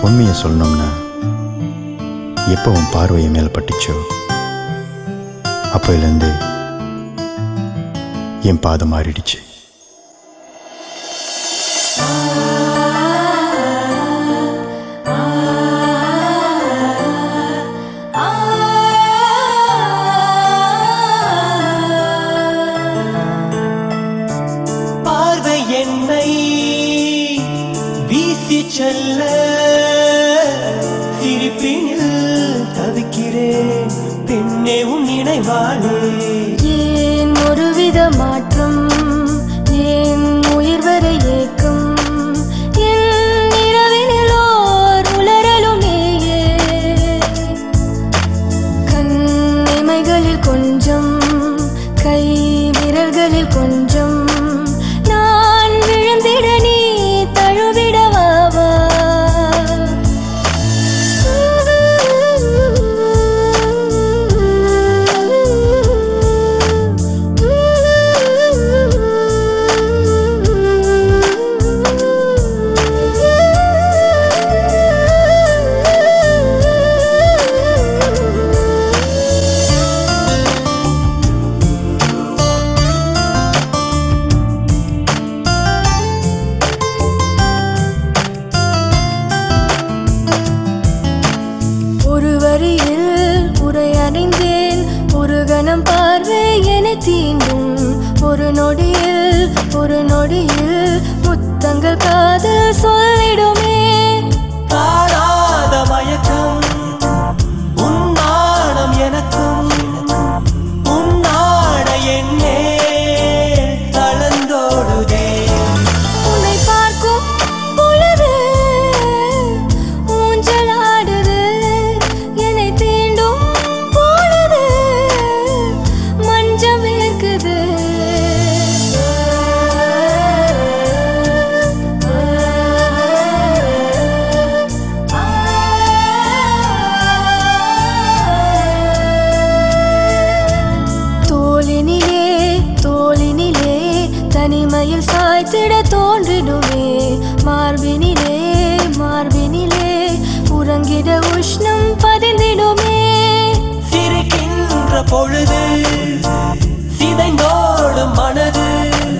உண்மையை சொல்லணும்னா எப்போ உன் பார்வை என் மேல பட்டுச்சோ அப்போலேருந்து என் பாதம் மாறிடுச்சு பார்வை என்னை வீசி செல்ல சிரிப்பினில் தவிக்கிறேன் பெண்ணே உன் நினைவானே ஏன் ஒருவித மாற்றம் ஏன் உயிர் வரை ஏக்கம் என் இரவினில் ஓர் உலரலும் நீயே கண் இமைகளில் கொஞ்சம் கை விரல்களில் கொஞ்சம் நான் விழுந்திட நீ தழுவிடவாவா ஒரு வரியில் உரையடைந்தேன் ஒரு கணம் பார்வை என தீண்டும் ஒரு நொடியில் ஒரு நொடியில் முத்தங்கள் காதல் சொல்லிடுமே காணாத மயக்கம் உன்னாடம் எனக்கும் உன்னாட என்னே கலந்தோடுதே உன்னை பார்க்கும் பொழுது ஊஞ்சலாடுது என்னை தீண்டும் பொழுது மஞ்சம் வேர்க்குது தோளினிலே தோளினிலே தனிமையில் சாய்த்திட தோன்றிடுமே மார்பினிலே மார்பினிலே உறங்கிட உஷ்ணம் பதிந்திடுமே சிரிக்கின்ற பொழுது சிதைந்தோடும் மனது